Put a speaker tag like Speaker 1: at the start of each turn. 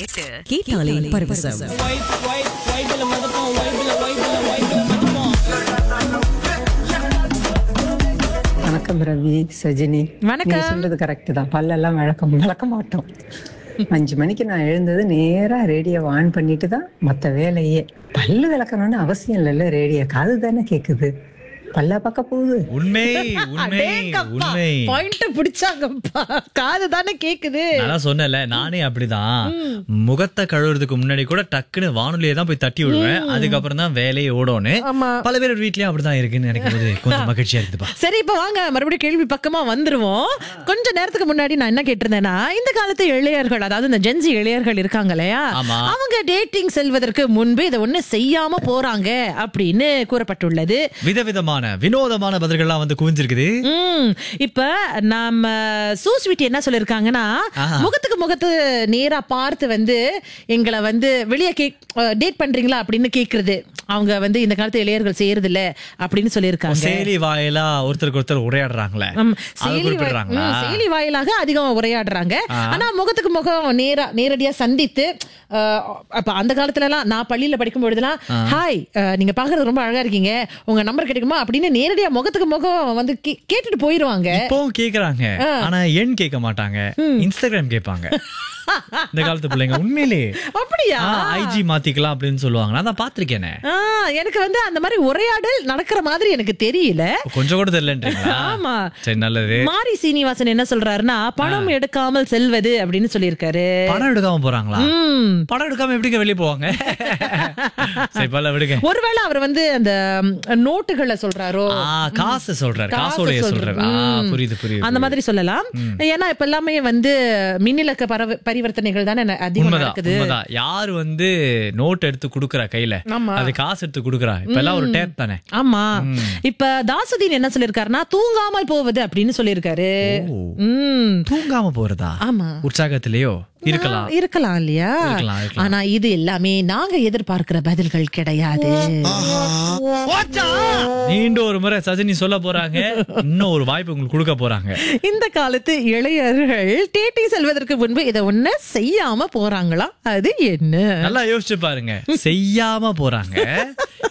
Speaker 1: எட்டு
Speaker 2: கேட்டாலே பரவசம்
Speaker 3: வணக்கம் ரவி சஜினி
Speaker 4: வணக்கம்.
Speaker 3: நீங்க சொல்றது கரெக்ட் தான் பல்லெல்லாம் விளக்க விளக்க மாட்டோம் அஞ்சு மணிக்கு நான் எழுந்தது நேரா ரேடியோ ஆன் பண்ணிட்டு தான் மத்த வேலையே பல்லு விளக்கணும்னு அவசியம் இல்லைல்ல ரேடியோ காது தானே கேக்குது பல்லா பார்க்க போகுது
Speaker 5: உண்மை உண்மை உண்மை
Speaker 4: பாயிண்ட் பிடிச்சாங்கப்பா காது தானே கேக்குது
Speaker 5: நான் சொன்னல நானே அப்படிதான் முகத்தை கழுவுறதுக்கு முன்னாடி கூட டக்குன்னு வானொலியை தான் போய் தட்டி விடுவேன் அதுக்கப்புறம் தான் வேலையை ஓடோன்னு
Speaker 4: ஆமா.
Speaker 5: பல பேர் வீட்லயும் அப்படிதான் இருக்குன்னு நினைக்கும் போது கொஞ்சம் மகிழ்ச்சியா இருக்குதுப்பா
Speaker 4: சரி இப்ப வாங்க மறுபடியும் கேள்வி பக்கமா வந்துருவோம் கொஞ்ச நேரத்துக்கு முன்னாடி நான் என்ன கேட்டிருந்தேன்னா இந்த காலத்து இளையர்கள் அதாவது இந்த ஜென்சி இளையர்கள் இருக்காங்க இல்லையா
Speaker 5: ஆமா.
Speaker 4: அவங்க டேட்டிங் செல்வதற்கு முன்பு இதை ஒண்ணு செய்யாம போறாங்க அப்படின்னு கூறப்பட்டுள்ளது
Speaker 5: விதவிதமான வினோதமான பதில்கள்லாம் வந்து குவிஞ்சிருக்குது
Speaker 4: ம் இப்ப நம்ம சூஸ்வீட்டி என்ன சொல்லிருக்காங்கன்னா
Speaker 5: ஆஹா.
Speaker 4: முகத்துக்கு முகத்து நேரா பார்த்து வந்து எங்களை வந்து வெளியே கேக் டேட் பண்றீங்களா அப்படின்னு கேக்குறது அவங்க வந்து இந்த காலத்து இளையர்கள் செய்யறது இல்ல அப்படின்னு சொல்லியிருக்காங்க
Speaker 5: செயலி வாயிலா ஒருத்தருக்கு ஒருத்தர் உரையாடுறாங்களா
Speaker 4: ம்,
Speaker 5: அது
Speaker 4: செயலி வாய்-
Speaker 5: குறிப்பிடுறாங்களா
Speaker 4: ம், செயலி வாயிலாக அதிகம் உரையாடுறாங்க ஆனா முகத்துக்கு முகம் நேரா நேரடியா சந்தித்து அஹ், அப்ப அந்த காலத்துல எல்லாம் நான் பள்ளியில படிக்கும் பொழுதுலாம் ஹாய் அஹ், நீங்க பாக்குறது ரொம்ப அழகா இருக்கீங்க உங்க நம்பர் கிடைக்குமா அப்படின்னு நேரடியா முகத்துக்கு முகம் வந்து கே- கேட்டுட்டு போயிருவாங்க
Speaker 5: இப்பவும் கேக்குறாங்க ஆனா எண் கேட்க மாட்டாங்க இன்ஸ்டாகிராம் கேட்பாங்க இந்த காலத்து பிள்ளைங்க உண்மையிலே
Speaker 4: அப்படியா
Speaker 5: ஐஜி மாத்திக்கலாம் அப்படின்னு சொல்லுவாங்க நான் தான் பாத்திருக்கேனே
Speaker 4: ஆ, எனக்கு வந்து அந்த மாதிரி உரையாடல் நடக்கிற மாதிரி எனக்கு தெரியல
Speaker 5: கொஞ்சம் கூட தெரியலன்றீங்களா
Speaker 4: ஆமா
Speaker 5: சரி நல்லது
Speaker 4: மாரி சீனிவாசன் என்ன சொல்றாருன்னா பணம் எடுக்காமல் செல்வது அப்படின்னு சொல்லியிருக்காரு
Speaker 5: படம் எடுக்காம போறாங்களா
Speaker 4: ம்.
Speaker 5: படம் எடுக்காம எப்படிங்க வெளியே போவாங்க சரி பல விடுங்க
Speaker 4: ஒருவேளை அவர் வந்து அந்த ம், நோட்டுகளை சொல்றாரோ
Speaker 5: ஆ, காசு சொல்றாரு
Speaker 4: காசு
Speaker 5: காசோடைய
Speaker 4: சொல்றாரு.
Speaker 5: சொல்றாரு ஆ,
Speaker 4: ம்.
Speaker 5: புரியுது புரியுது
Speaker 4: அந்த மாதிரி சொல்லலாம் ஏன்னா இப்ப எல்லாமே வந்து மின்னிலக்க பரவ பரிவர்த்தனைகள் தானே ந- அதிகம்
Speaker 5: உண்மைதான்
Speaker 4: நடக்குது
Speaker 5: உண்மைதான் யாரு வந்து நோட் எடுத்து குடுக்குறா கையில
Speaker 4: ஆமா.
Speaker 5: அது காசு எடுத்து குடுக்குறா இப்ப எல்லாம் ஒரு டேப் தானே
Speaker 4: ஆமா இப்ப தாசுதீன் என்ன சொல்லிருக்காருன்னா தூங்காமல் போவது அப்படின்னு சொல்லியிருக்காரு
Speaker 5: ஓ.
Speaker 4: ம்
Speaker 5: தூங்காம போறதா
Speaker 4: ஆமா
Speaker 5: உற்சாகத்திலேயோ இருக்கலாம்
Speaker 4: ஆ, இருக்கலாம் இல்லையா
Speaker 5: இருக்கலாம், இருக்கலாம்.
Speaker 4: ஆனா இது எல்லாமே நாங்க எதிர்பார்க்கிற பதில்கள் கிடையாது
Speaker 5: மீண்டும் ஒரு முறை சஜினி சொல்ல போறாங்க இன்னும் ஒரு வாய்ப்பு உங்களுக்கு கொடுக்க போறாங்க
Speaker 4: இந்த காலத்து இளையர்கள் டேட்டி செல்வதற்கு முன்பு இதை ஒண்ணு செய்யாம போறாங்களா அது என்ன
Speaker 5: நல்லா யோசிச்சு பாருங்க செய்யாம போறாங்க